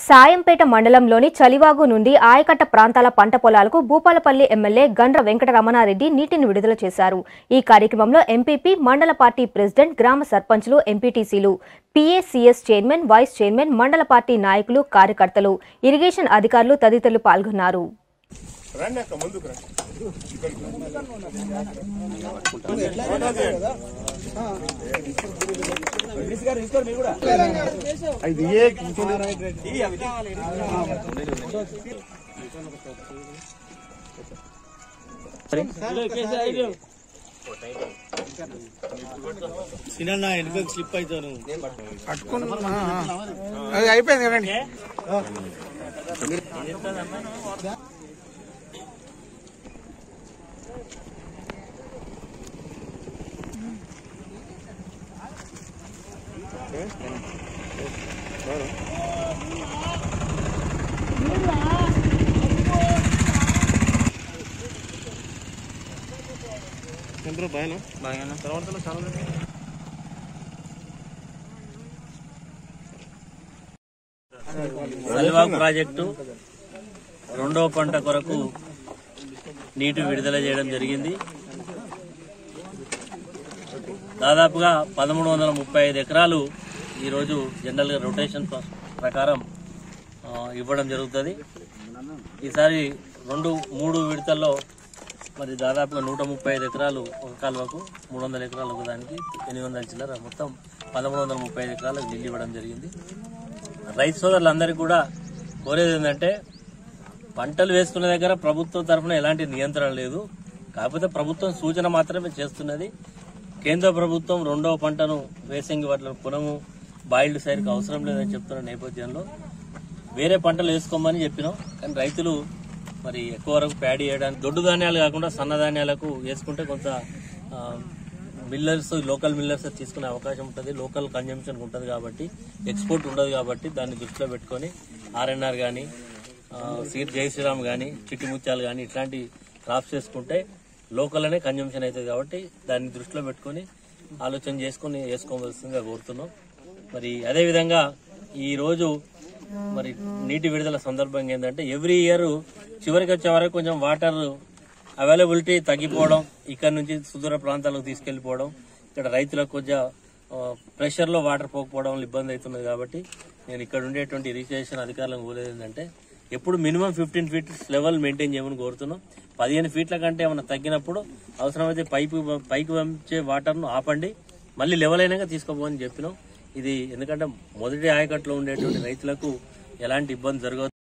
సాయంపేట మండలంలోని చలివాగు నుండి ఆయకట్ట ప్రాంతాల పంట పొలాలకు భూపాలపల్లి ఎమ్మెల్యే గండ్ర వెంకటరమణారెడ్డి నీటిని విడుదల చేశారు ఈ కార్యక్రమంలో ఎంపీపీ మండల పార్టీ ప్రెసిడెంట్ గ్రామ సర్పంచ్లు ఎంపీటీసీలు పీఏసీఎస్ చైర్మన్ వైస్ చైర్మన్ మండల పార్టీ నాయకులు కార్యకర్తలు ఇరిగేషన్ అధికారులు తదితరులు పాల్గొన్నారు రండి అక్క ముందుకు రండి ఇది ఏ సినన్న వెనుక స్లిప్ అవుతాను అది అయిపోయింది కదండి ఎంతో భయం తర్వాత చాలా సల్వాగ్ ప్రాజెక్టు రెండవ పంట కొరకు నీటి విడుదల చేయడం జరిగింది దాదాపుగా పదమూడు వందల ముప్పై ఐదు ఎకరాలు ఈరోజు జనరల్గా రొటేషన్ ప్ర- ప్రకారం ఆ, ఇవ్వడం జరుగుతుంది ఈసారి రెండు మూడు విడతల్లో మరి దాదాపుగా నూట ముప్పై ఐదు ఎకరాలు ఒక కాలువకు మూడు వందల ఎకరాలు ఒక దానికి ఎనిమిది వందల చిల్లర మొత్తం పదమూడు వందల ముప్పై ఐదు ఎకరాలకు నీళ్ళు ఇవ్వడం జరిగింది రైతు సోదరులందరికీ కూడా కోరేది ఏంటంటే పంటలు వేసుకునే దగ్గర ప్రభుత్వం తరఫున ఎలాంటి నియంత్రణ లేదు కాకపోతే ప్రభుత్వం సూచన మాత్రమే చేస్తున్నది కేంద్ర ప్రభుత్వం రెండవ పంటను వేసంగి వాటిలో పునము బాయిల్డ్ సైడ్కి అవసరం లేదని చెప్తున్న నేపథ్యంలో వేరే పంటలు వేసుకోమని చెప్పినాం కానీ రైతులు మరి ఎక్కువ వరకు ప్యాడీ చేయడానికి దొడ్డు ధాన్యాలు కాకుండా సన్న ధాన్యాలకు వేసుకుంటే కొంత ఆ, మిల్లర్స్ లోకల్ మిల్లర్స్ తీసుకునే అవకాశం ఉంటుంది లోకల్ కన్జంప్షన్ ఉంటుంది కాబట్టి ఎక్స్పోర్ట్ ఉండదు కాబట్టి దాన్ని దృష్టిలో పెట్టుకొని ఆర్ఎన్ఆర్ కానీ సీర్ జై శ్రీరామ్ కానీ చిట్టి ముత్యాలు కానీ ఇట్లాంటి క్రాప్స్ వేసుకుంటే లోకల్ అనే కన్జంప్షన్ అవుతుంది కాబట్టి దాన్ని దృష్టిలో పెట్టుకొని ఆలోచన చేసుకొని వేసుకోవాల్సిందిగా కోరుతున్నాం మరి అదేవిధంగా ఈ రోజు మరి నీటి విడుదల సందర్భంగా ఏంటంటే ఎవ్రీ ఇయర్ చివరికి వచ్చే వరకు కొంచెం వాటర్ అవైలబిలిటీ తగ్గిపోవడం ఇక్కడ నుంచి సుదూర ప్రాంతాలకు తీసుకెళ్లిపోవడం ఇక్కడ రైతులకు కొంచెం ప్రెషర్ లో వాటర్ పోకపోవడం వల్ల ఇబ్బంది అవుతున్నది కాబట్టి నేను ఇక్కడ ఉండేటువంటి ఇరిగేషన్ అధికారులను కోరేది ఏంటంటే ఎప్పుడు minimum fifteen feet level maintain చేయమని కోరుతున్నాం పదిహేను ఫీట్ల కంటే ఏమైనా తగ్గినప్పుడు అవసరమైతే పైపు పైకి పంపించే వాటర్ను ఆపండి మళ్ళీ లెవెల్ అయినాక తీసుకోపోమని చెప్పినాం ఇది ఎందుకంటే మొదటి ఆయకట్లో ఉండేటువంటి రైతులకు ఎలాంటి ఇబ్బంది జరగదు